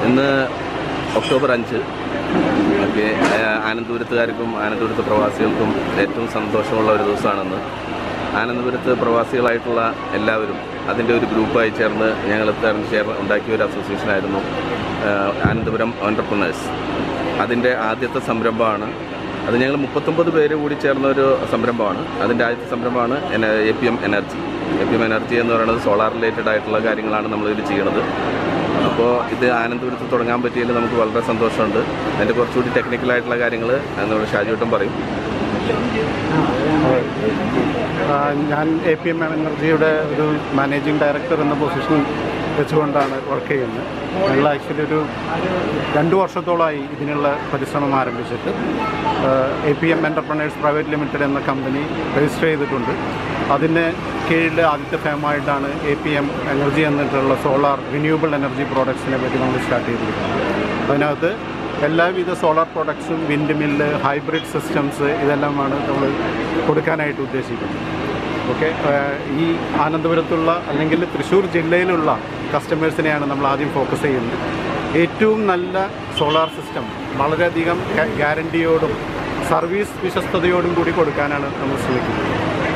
ഇന്ന് ഒക്ടോബർ അഞ്ച് ഓക്കെ ആനന്ദപുരത്തുകാർക്കും ആനന്ദപുരത്ത് പ്രവാസികൾക്കും ഏറ്റവും സന്തോഷമുള്ള ഒരു ദിവസമാണെന്ന് ആനന്ദപുരത്ത് പ്രവാസികളായിട്ടുള്ള എല്ലാവരും അതിൻ്റെ ഒരു ഗ്രൂപ്പായി ചേർന്ന് ഞങ്ങൾ ചേർന്ന് ഉണ്ടാക്കിയ ഒരു അസോസിയേഷനായിരുന്നു ആ, ആനന്ദപുരം ഓൺടർപ്രണേഴ്സ് അതിൻ്റെ ആദ്യത്തെ സംരംഭമാണ് അത് ഞങ്ങൾ മുപ്പത്തൊമ്പത് പേര് കൂടി ചേർന്ന ഒരു സംരംഭമാണ് അതിൻ്റെ ആദ്യത്തെ സംരംഭമാണ് A P M energy A P M energy എന്ന് പറയുന്നത് സോളാർ റിലേറ്റഡ് ആയിട്ടുള്ള കാര്യങ്ങളാണ് നമ്മളിതിൽ ചെയ്യുന്നത് അപ്പോൾ ഇത് ആനന്ദപുരത്ത് തുടങ്ങാൻ പറ്റിയതിൽ നമുക്ക് വളരെ സന്തോഷമുണ്ട് അതിൻ്റെ കുറച്ചുകൂടി ടെക്നിക്കലായിട്ടുള്ള കാര്യങ്ങൾ നമ്മുടെ ഷാജുവട്ടം പറയും ആ, ഞാൻ എ പി എം എനർജിയുടെ ഒരു മാനേജിംഗ് ഡയറക്ടർ എന്ന പൊസിഷൻ വെച്ചുകൊണ്ടാണ് വർക്ക് ചെയ്യുന്നത് ഞങ്ങൾ ആക്ച്വലി ഒരു രണ്ട് വർഷത്തോളമായി ഇതിനുള്ള പരിശ്രമം ആരംഭിച്ചിട്ട് A P M entrepreneurs private limited എന്ന കമ്പനി രജിസ്റ്റർ ചെയ്തിട്ടുണ്ട് അതിന് കീഴിൽ ആദ്യത്തെ ഫേമായിട്ടാണ് എ പി എം എനർജി എന്നിട്ടുള്ള സോളാർ റിന്യൂവബിൾ എനർജി പ്രോഡക്ട്സിനെ പറ്റി നമ്മൾ സ്റ്റാർട്ട് ചെയ്തിരിക്കുന്നത് അതിനകത്ത് എല്ലാവിധ സോളാർ പ്രോഡക്ട്സും വിൻഡ് മില്ല് ഹൈബ്രിഡ് സിസ്റ്റംസ് ഇതെല്ലാമാണ് നമ്മൾ കൊടുക്കാനായിട്ട് ഉദ്ദേശിക്കുന്നത് ഓക്കെ ഈ ആനന്ദപുരത്തുള്ള അല്ലെങ്കിൽ തൃശ്ശൂർ ജില്ലയിലുള്ള കസ്റ്റമേഴ്സിനെയാണ് നമ്മൾ ആദ്യം ഫോക്കസ് ചെയ്യുന്നത് ഏറ്റവും നല്ല സോളാർ സിസ്റ്റം വളരെയധികം ഗ്യാരണ്ടിയോടും സർവീസ് വിശ്വസ്തയോടും കൂടി കൊടുക്കാനാണ് നമ്മൾ ശ്രമിക്കുന്നത്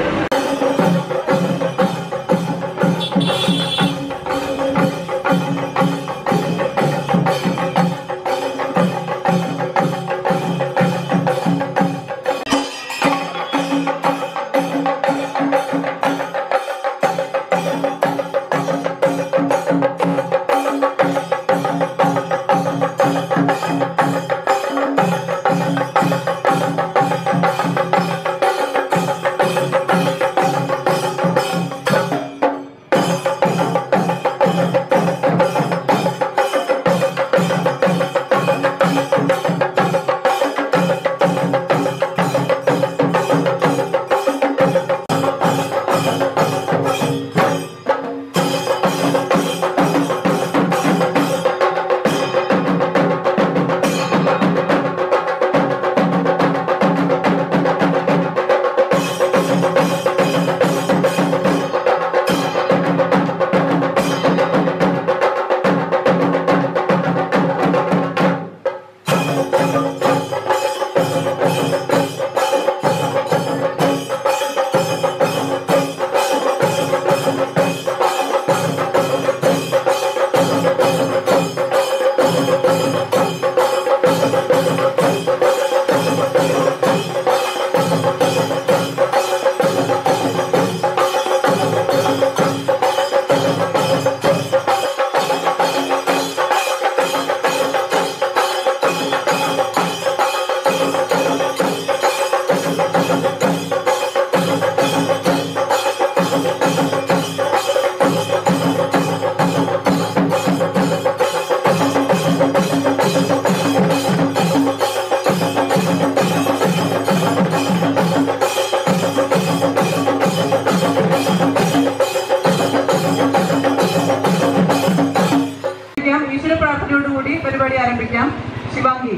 ആരംഭിക്കാം ഈശ്വര പ്രാർത്ഥനയോടുകൂടി പരിപാടി ആരംഭിക്കാം Shivangi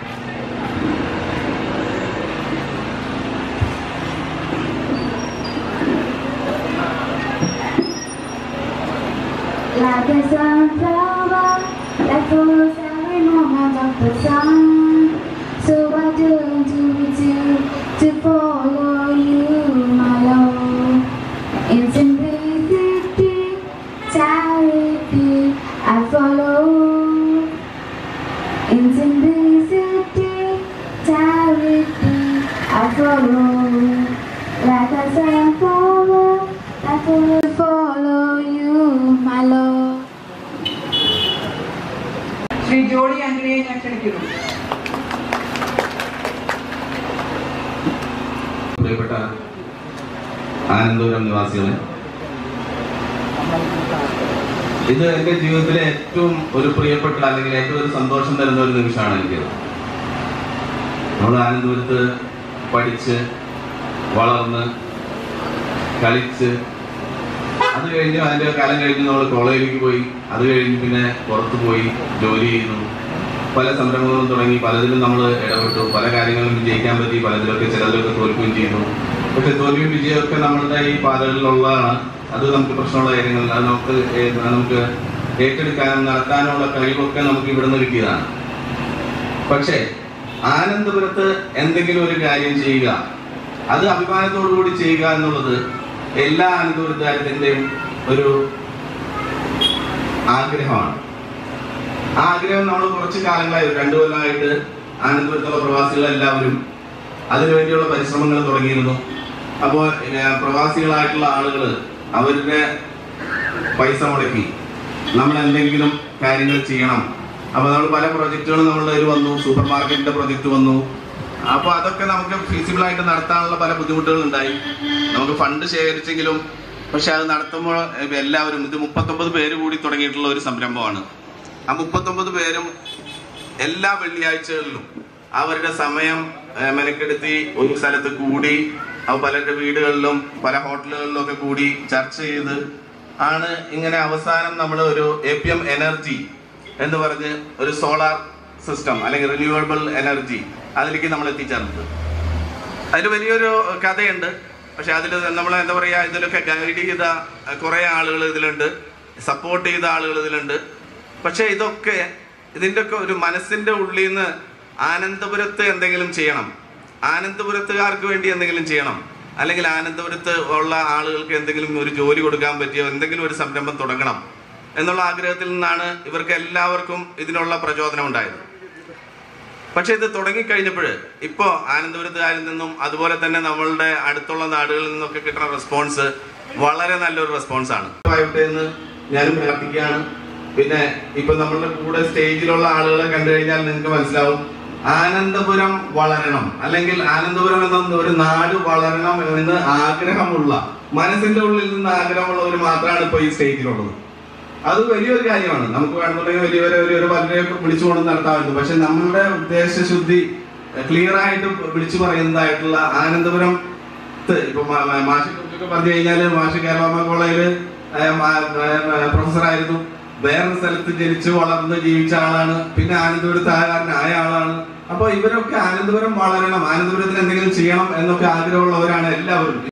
Like a sunflower that follows every moment of the sun. So I do to do to follow you, my Lord. In simplicity, charity, I follow. In simplicity, charity, I follow. Like a sunflower, I follow, follow you, my Lord. Shri Jolly ആന്റണിയെ ഞാൻ ക്ഷണിക്കുന്നു പ്രിയപ്പെട്ട ആനന്ദപുരം നിവാസികളെ ഇത് എൻ്റെ ജീവിതത്തിലെ ഏറ്റവും ഒരു പ്രിയപ്പെട്ട അല്ലെങ്കിൽ ഏറ്റവും ഒരു സന്തോഷം തരുന്ന ഒരു നിമിഷമാണ് എനിക്ക് നമ്മൾ ആനന്ദപുരത്ത് പഠിച്ച് വളർന്ന് കളിച്ച് അത് കഴിഞ്ഞ് അതിൻ്റെ കാലം കഴിഞ്ഞ് നമ്മൾ കോളേജിലേക്ക് പോയി അത് കഴിഞ്ഞ് പിന്നെ പുറത്ത് പോയി ജോലി ചെയ്യുന്നു പല സംരംഭങ്ങളും തുടങ്ങി പലതിലും നമ്മൾ ഇടപെട്ടു പല കാര്യങ്ങളും വിജയിക്കാൻ പറ്റി പലതിലൊക്കെ ചിലതിലൊക്കെ തോൽക്കുകയും ചെയ്യുന്നു പക്ഷെ തോൽവിയും വിജയമൊക്കെ നമ്മളുടെ ഈ പാതകളിലുള്ളതാണ് അത് നമുക്ക് പ്രശ്നമുള്ള കാര്യങ്ങൾ അത് നമുക്ക് ഏ- നമുക്ക് ഏറ്റെടുക്കാനും നടത്താനുള്ള കഴിവൊക്കെ നമുക്ക് ഇവിടുന്ന് കിട്ടിയതാണ് പക്ഷേ ആനന്ദപുരത്ത് എന്തെങ്കിലും ഒരു കാര്യം ചെയ്യുക അത് അഭിമാനത്തോടു കൂടി ചെയ്യുക എന്നുള്ളത് എല്ലാ ആനന്ദപുരത്തുകാരത്തിൻ്റെയും ഒരു ആഗ്രഹമാണ് ആ ആഗ്രഹം നമ്മൾ കുറച്ച് കാലങ്ങളായി ഒരു രണ്ടു കൊല്ലമായിട്ട് ആനന്ദപുരത്തുള്ള പ്രവാസികൾ എല്ലാവരും അതിനുവേണ്ടിയുള്ള പരിശ്രമങ്ങൾ തുടങ്ങിയിരുന്നു അപ്പോൾ പ്രവാസികളായിട്ടുള്ള ആളുകൾ അവരുടെ പൈസ മുടക്കി നമ്മൾ എന്തെങ്കിലും കാര്യങ്ങൾ ചെയ്യണം അപ്പോൾ നമ്മൾ പല പ്രൊജക്റ്റുകളും നമ്മളുടെ കയ്യിൽ വന്നു സൂപ്പർ മാർക്കറ്റിന്റെ പ്രൊജക്റ്റ് വന്നു അപ്പോൾ അതൊക്കെ നമുക്ക് ഫീസിബിൾ ആയിട്ട് നടത്താനുള്ള പല ബുദ്ധിമുട്ടുകൾ ഉണ്ടായി നമുക്ക് ഫണ്ട് ശേഖരിച്ചെങ്കിലും പക്ഷെ അത് നടത്തുമ്പോൾ എല്ലാവരും ഇത് മുപ്പത്തൊമ്പത് പേര് കൂടി തുടങ്ങിയിട്ടുള്ള ഒരു സംരംഭമാണ് ആ മുപ്പത്തൊമ്പത് പേരും എല്ലാ വെള്ളിയാഴ്ചകളിലും അവരുടെ സമയം ഏഹ്, മെനക്കെടുത്തി ഒരു സ്ഥലത്ത് കൂടി അത് പലരുടെ വീടുകളിലും പല ഹോട്ടലുകളിലും ഒക്കെ കൂടി ചർച്ച ചെയ്ത് ആണ് ഇങ്ങനെ അവസാനം നമ്മൾ ഒരു എ പി എം എനർജി എന്ന് പറഞ്ഞ് ഒരു സോളാർ സിസ്റ്റം അല്ലെങ്കിൽ റിന്യൂവബിൾ എനർജി അതിലേക്ക് നമ്മൾ എത്തിച്ചേർന്നത് അതിൽ വലിയൊരു കഥയുണ്ട് പക്ഷെ അതിൽ നമ്മൾ എന്താ പറയുക ഇതിലൊക്കെ ഗൈഡ് ചെയ്ത കുറേ ആളുകൾ ഇതിലുണ്ട് സപ്പോർട്ട് ചെയ്ത ആളുകൾ ഇതിലുണ്ട് പക്ഷെ ഇതൊക്കെ ഇതിൻ്റെ ഒക്കെ ഒരു മനസ്സിൻ്റെ ഉള്ളിൽ നിന്ന് ആനന്ദപുരത്ത് എന്തെങ്കിലും ചെയ്യണം ആനന്ദപുരത്തുകാർക്ക് വേണ്ടി എന്തെങ്കിലും ചെയ്യണം അല്ലെങ്കിൽ ആനന്ദപുരത്ത് ഉള്ള ആളുകൾക്ക് എന്തെങ്കിലും ഒരു ജോലി കൊടുക്കാൻ പറ്റിയോ എന്തെങ്കിലും ഒരു സംരംഭം തുടങ്ങണം എന്നുള്ള ആഗ്രഹത്തിൽ നിന്നാണ് ഇവർക്ക് എല്ലാവർക്കും ഇതിനുള്ള പ്രചോദനം ഉണ്ടായത് പക്ഷെ ഇത് തുടങ്ങിക്കഴിഞ്ഞപ്പോൾ ഇപ്പോൾ ആനന്ദപുരത്തുകാരിൽ നിന്നും അതുപോലെ തന്നെ നമ്മളുടെ അടുത്തുള്ള നാടുകളിൽ നിന്നൊക്കെ കിട്ടുന്ന റെസ്പോൺസ് വളരെ നല്ലൊരു റെസ്പോൺസ് ആണ് ആവട്ടെ എന്ന് ഞാനും പ്രാർത്ഥിക്കുകയാണ് പിന്നെ ഇപ്പൊ നമ്മളുടെ കൂടെ സ്റ്റേജിലുള്ള ആളുകളെ കണ്ടു കഴിഞ്ഞാൽ നിങ്ങൾക്ക് മനസ്സിലാവും ആനന്ദപുരം വളരണം അല്ലെങ്കിൽ ആനന്ദപുരം എന്ന ഒരു നാട് വളരണം എന്ന് ആഗ്രഹമുള്ള മനസ്സിന്റെ ഉള്ളിൽ നിന്ന് ആഗ്രഹമുള്ളവർ മാത്രമാണ് ഇപ്പൊ ഈ സ്റ്റേജിലുള്ളത് അത് വലിയൊരു കാര്യമാണ് നമുക്ക് വേണമെന്നുണ്ടെങ്കിൽ വലിയവരെ ഒരു ഒരു പലരെയൊക്കെ വിളിച്ചുകൊണ്ട് നടത്താമായിരുന്നു പക്ഷെ നമ്മളുടെ ഉദ്ദേശശുദ്ധി ക്ലിയർ ആയിട്ട് വിളിച്ചു പറയുന്നതായിട്ടുള്ള ആനന്ദപുരം ഇപ്പൊ മാഷി കുറിച്ചൊക്കെ പറഞ്ഞു കഴിഞ്ഞാല് മാഷി കേരള കോളേജില് പ്രൊഫസറായിരുന്നു വേറൊരു സ്ഥലത്ത് ജനിച്ചു വളർന്ന് ജീവിച്ച ആളാണ് പിന്നെ ആനന്ദപുരത്ത് ആയ ആളാണ് അപ്പൊ ഇവരൊക്കെ ആനന്ദപുരം വളരണം ആനന്ദപുരത്തിന് എന്തെങ്കിലും ചെയ്യണം എന്നൊക്കെ ആഗ്രഹമുള്ളവരാണ് എല്ലാവരും